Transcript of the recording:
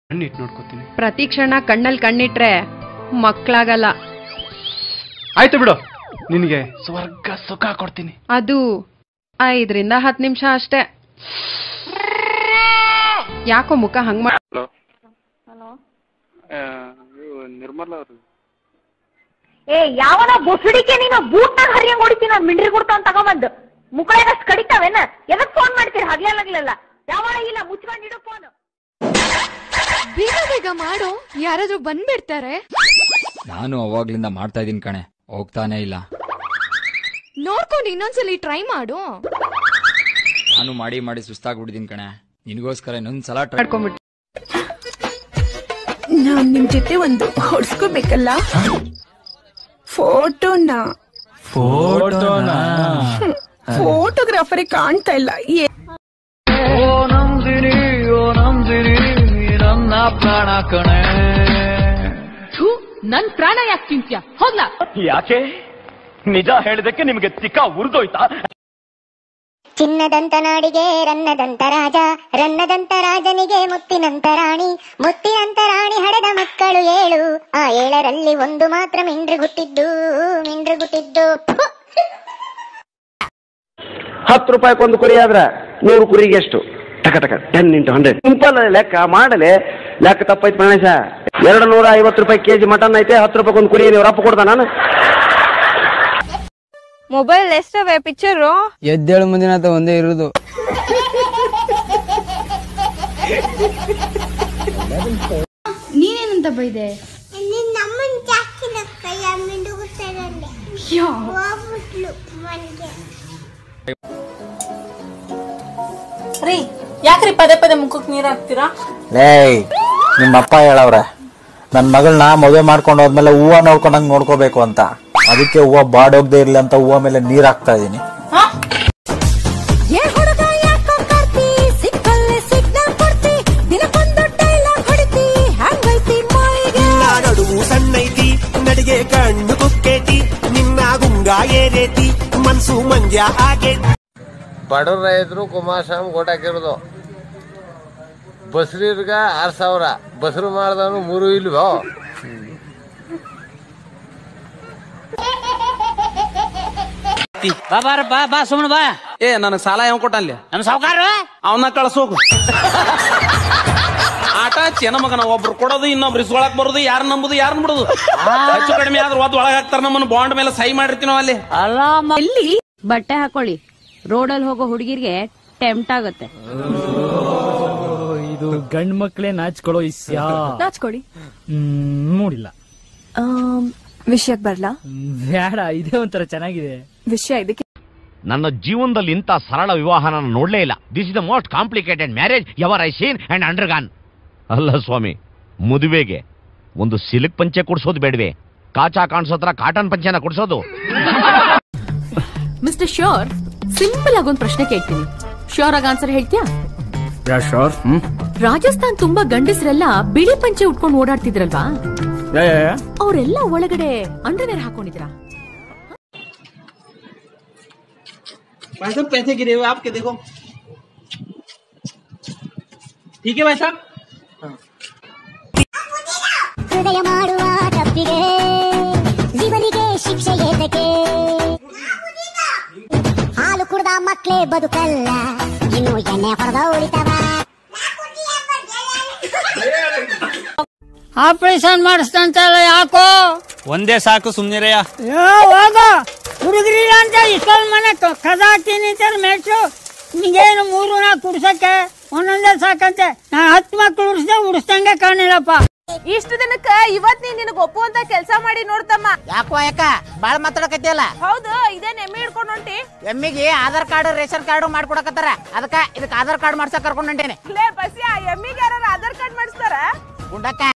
ಕಣ್ಣಿಟ್ಟು ನೋಡ್ಕೋತೀನಿ ಪ್ರತಿ ಕ್ಷಣ ಕಣ್ಣಲ್ಲಿ ಕಣ್ಣಿಟ್ರೆ ಮಕ್ಕಳಾಗಲ್ಲ ಆಯ್ತು ಬಿಡು ನಿನಗೆ ಸ್ವರ್ಗ ಸುಖ ಕೊಡ್ತೀನಿ ಅದು ಐದರಿಂದ ಹತ್ತು ನಿಮಿಷ ಅಷ್ಟೇ ಯಾಕೋ ಮುಖ ಹಂಗ್ ಮಾಡ ನಿರ್ಮಲ ಅವರು ಏ ಯಾವನ ಬೊಸಡಿಕೆ ನೀನು ಬೂಟ್ನಾಗ ಹರಿಯಂಗ್ ಹೊಡಿತೀನಿ ನಾನು ಮಿಂಡ್ರಿ ಕೊಡ್ತಾವ ತಗೊಂಬಂದು ಮುಕ್ಕಳೇನಷ್ಟು ಕಡಿತಾವೇನ ಎದಕ್ ಫೋನ್ ಮಾಡ್ತೀರಿ ಹಗ್ಲೆಲ್ಲ ಯಾವನ ಇಲ್ಲ ಮುಚ್ಕೊಂಡಿಡು ಫೋನ್ ಬೇಗ ಬೇಗ ಮಾಡು ಯಾರಾದ್ರೂ ಬಂದ್ಬಿಡ್ತಾರೆ ನಾನು ಅವಾಗ್ಲಿಂದ ಮಾಡ್ತಾ ಇದೀನಿ ಕಣೆ ಹೋಗ್ತಾನೆ ಇಲ್ಲ ನೋಡ್ಕೊಂಡು ಇನ್ನೊಂದ್ಸಲಿ ಟ್ರೈ ಮಾಡು ನಾನು ಮಾಡಿ ಮಾಡಿ ಸುಸ್ತಾಗ್ಬಿಟ್ಟಿದೀನಿ ಕಣೆ ನಿನಗೋಸ್ಕರ ಇನ್ನೊಂದ್ಸಲ ಟ್ರೈ ಮಾಡ್ಕೊಂಬಿಟ್ಟು ನಾನ್ ನಿಮ್ ಜೊತೆ ಒಂದು ಹೊಡ್ಸ್ಕೋಬೇಕಲ್ಲ ಫೋಟೋನ ಫೋಟೋಗ್ರಾಫರೇ ಕಾಣ್ತಾ ಇಲ್ಲ ಏ- ನನ್ ಪ್ರಾಣ ಯಾಕೆ ತಿಂತ್ಯ ಹೋಗ್ಲಾ ಯಾಕೆ ನಿಜ ಹೇಳಿದಕ್ಕೆ ನಿಮಗೆ ತಿಕ್ಕ ಉರಿದೋಯ್ತಾ ಚಿನ್ನದಂತ ನಾಡಿಗೆ ರನ್ನದಂತ ರಾಜ ರನ್ನದಂತ ರಾಜನಿಗೆ ಮುತ್ತಿನಂತ ರಾಣಿ ಮುತ್ತಿನಂತ ರಾಣಿ ಹಡೆದ ಮಕ್ಕಳು ಏಳು ಆ ಏಳರಲ್ಲಿ ಒಂದು ಮಾತ್ರ ಮಿಂಡ್ರಿಗುಟ್ಟಿದ್ದು ಮಿಂಡ್ರಿಗುಟ್ಟಿದ್ದು ಫು! ಹತ್ತು ರೂಪಾಯಿಗೊಂದು ಕುರಿ ಆದ್ರೆ ನೂರು ಕುರಿಗೆ ಎಷ್ಟು ಟಕ ಟಕ ಟೆನ್ ಇಂಟು ಹಂಡ್ರೆಡ್ ಸಿಂಪಲ್ ಲೆಕ್ಕ ಮಾಡಲೆ ಲೆಕ್ಕ ತಪ್ಪೈತೆ ಪ್ರಾಣೇಶ ಎರಡು ನೂರ ಐವತ್ತು ರೂಪಾಯಿ ಕೆಜಿ ಮಟನ್ ಐತೆ ಹತ್ತು ರೂಪಾಯಿ ಒಂದು ಕುರಿ ನೀವು ರಪ್ಪ ಕೊಡ್ದ ನಾನು ಮೊಬೈಲ್ ಎಷ್ಟವೆ ಪಿಕ್ಚರು ಎದ್ದೇಳು ಮುಂದಿನ ಒಂದೇ ಇರುದು ನೀನೇನಂತ ಬೈದೆ ರೀ ಯಾಕ್ರಿ ಪದೇ ಪದೇ ಮುಖಕ್ ನೀರ್ ಹಾಕ್ತೀರಾ ಏಯ್ ನಿಮ್ಮಪ್ಪ ಹೇಳವ್ರೆ ನನ್ ಮಗಳನ್ನ ಮದುವೆ ಮಾಡ್ಕೊಂಡು ಹೋದ್ಮೇಲೆ ಹೂವ ನೋಡ್ಕೊಂಡಂಗ್ ನೋಡ್ಕೋಬೇಕು ಅಂತ ಅದಕ್ಕೆ ಹೂವ ಬಾಡೋಗ್ದೇ ಇರ್ಲಿ ಅಂತ ಹೂವ ಮೇಲೆ ನೀರ್ ಹಾಕ್ತಾ ಇದೀನಿ ನಡುವು ಸಣ್ಣೈತಿ ನಡಿಗೆ ಕಣ್ಣು ಕುಕ್ಕೇತಿ ನಿನ್ನ ಗುಂಗ ಏರೇತಿ ಮನ್ಸು ಮಂಜ ಆಗೇತಿ ಬಡವ್ರ ರೈತರು ಕುಮಾರಸ್ವಾಮಿ ಓಟ್ ಹಾಕಿರೋದು ಬಸ್ರಿರ್ಗ ಆರ್ ಸಾವಿರ ಬಸ್ರು ಮಾಡ್ದವನು ಮೂರು ಇಲ್ವೋ ಬಾ ಬಾರ ಬಾ ಬಾ ಸುಮ್ಮನೆ ಬಾ ಏ ನನಗ್ ಸಾಲ ಯಾವ ಕೊಟ್ಟಲ್ಲಿ ನಮ್ ಸಾವುಕಾರ ಅವನ್ನ ಕಳ್ಸೋಗು ಆಟ ಚೆನ್ನ ಮಗನ ಒಬ್ರು ಕೊಡೋದು ಇನ್ನೊಬ್ರು ಇಸ್ಕೊಳಕ್ ಬರೋದು ಯಾರು ನಂಬುದು ಯಾರು ಬಿಡುದು ಹೆಚ್ಚು ಕಡಿಮೆ ಆದ್ರೆ ಒದ್ ಒಳಗ್ ಹಾಕ್ತಾರ ನಮ್ಮನ್ನ ಬಾಂಡ್ ಮೇಲೆ ಸಹಿ ಮಾಡಿರ್ತೀವಿ ನಾವು ಅಲ್ಲಿ ಅಲ್ಲ ಎಲ್ಲಿ ಬಟ್ಟೆ ಹಾಕೊಳ್ಳಿ ರೋಡಲ್ಲಿ ಹೋಗೋ ಹುಡುಗಿರ್ಗೆ ಟೆಂಪ್ಟ್ ಆಗುತ್ತೆ ಇದು ಗಂಡ್ ಮಕ್ಳೇ ನಾಚ್ಕೊಳ್ಳೋ ಇಸ್ಯಾ ನಾಚ್ಕೊಡಿ ಹ್ಮ್, ನೋಡಿಲ್ಲ ವಿಷಯಕ್ ಬರ್ಲಾ ಹ್ಮ್, ಬೇಡ ಇದೇ ಒಂಥರ ಚೆನ್ನಾಗಿದೆ ವಿಷಯ ಇದಕ್ಕೆ ನನ್ನ ಜೀವನದಲ್ಲಿ ಇಂಥ ಸರಳ ವಿವಾಹ ನಾನು ನೋಡ್ಲೇ ಇಲ್ಲ this is the most complicated marriage ever I seen and undergone ಅಲ್ಲ ಸ್ವಾಮಿ ಮದುವೆಗೆ ಒಂದು ಸಿಲ್ಕ್ ಪಂಚೆ ಕೊಡ್ಸೋದು ಬೇಡವೆ ಕಾಚಾ ಕಾಣಿಸೋತ್ರ ಕಾಟನ್ ಪಂಚೆನ ಕೊಡ್ಸೋದು ಮಿಸ್ಟರ್ ಶ್ಯೋರ್ ಸಿಂಪಲ್ ಆಗಿ ಒಂದ್ ಪ್ರಶ್ನೆ ಕೇಳ್ತೀನಿ ಶ್ಯೋರ್ ಆಗಿ ಆನ್ಸರ್ ಹೇಳ್ತೀಯಾ ಯಾ ಶೋರ್ ಹ್ಮ್ ರಾಜಸ್ಥಾನ್ ತುಂಬಾ ಗಂಡಸರೆಲ್ಲ ಬಿಳಿ ಪಂಚೆ ಉಟ್ಕೊಂಡು ಓಡಾಡ್ತಿದ್ರಲ್ವಾ ಯಾ, ಯಾ, ಯಾ. ಅವರೆಲ್ಲ ಒಳಗಡೆ ಅಂಡರ್ವೇರ್ ಹಾಕೊಂಡಿದ್ರಾ भाई साहब पैसे गिरे हुए आपके देखो ठीक है भाई साहब ಹೃದಯ ಮಾಡುವ ತಪ್ಪಿಗೆ ಜೀವನಿಗೆ ಶಿಕ್ಷೆ ಏತಕ್ಕೆ ಹಾಲು ಕುಡ್ದ ಮಕ್ಳೇ ಬದುಕಲ್ಲ ಇನ್ನು ಎಣ್ಣೆ ಹೊಡೆದ ಉಳಿತವ ಆಪರೇಷನ್ ಮಾಡಿಸ್ತಂತಲ್ಲ ಯಾಕೋ ಒಂದೇ ಸಾಕು ಸುಮ್ನಿರಯ್ಯ ಹೋಗ ಹುಡುಗರಿಲ್ಲ ಅಂತ ಇಷ್ಟೊಂದು ಮನೆ ಕದ ಹಾಕ್ತೀನಿ ಮೆಟ್ರು ನಿಂಗೇನು ಮೂರು ನಾಲ್ಕು ಕುಡ್ಸಕ್ಕೆ ಒಂದೊಂದೇ ಸಾಕಂತೆ ನಾನು ಹತ್ತು ಮಕ್ಳು ಉಡಿಸ್ದೆ ಉಡಿಸ್ದಂಗೆ ಕಾಣಿಲ್ಲಪ್ಪ ಇಷ್ಟು ದಿನಕ್ಕ ಇವತ್ ನೀನ್ ನಿನಗ್ ಒಪ್ಪುವಂತ ಕೆಲ್ಸ ಮಾಡಿ ನೋಡ್ತಮ್ಮ ಯಾಕೋ ಯಾಕ ಬಾಳ ಮಾತಾಡಕತ್ತಿಯಲ್ಲ ಹೌದು ಇದೇನ್ ಎಮ್ಮೆ ಹಿಡ್ಕೊಂಡು ಹೊಂಟಿ ಎಮ್ಮಿಗೆ ಆಧಾರ್ ಕಾರ್ಡ್ ರೇಷನ್ ಕಾರ್ಡ್ ಮಾಡ್ಕೊಡಕತ್ತಾರ ಅದಕ್ಕ ಇದಕ್ಕೆ ಆಧಾರ್ ಕಾರ್ಡ್ ಮಾಡ್ಸಕ್ ಕರ್ಕೊಂಡ್ ಹೊಂಟೇನೆ ಲೇ ಬಸಿ ಆ ಎಮ್ಮಿಗೆ ಯಾರು ಆಧಾರ್ ಕಾರ್ಡ್ ಮಾಡಿಸ್ತಾರ ಗುಂಡಕ್ಕ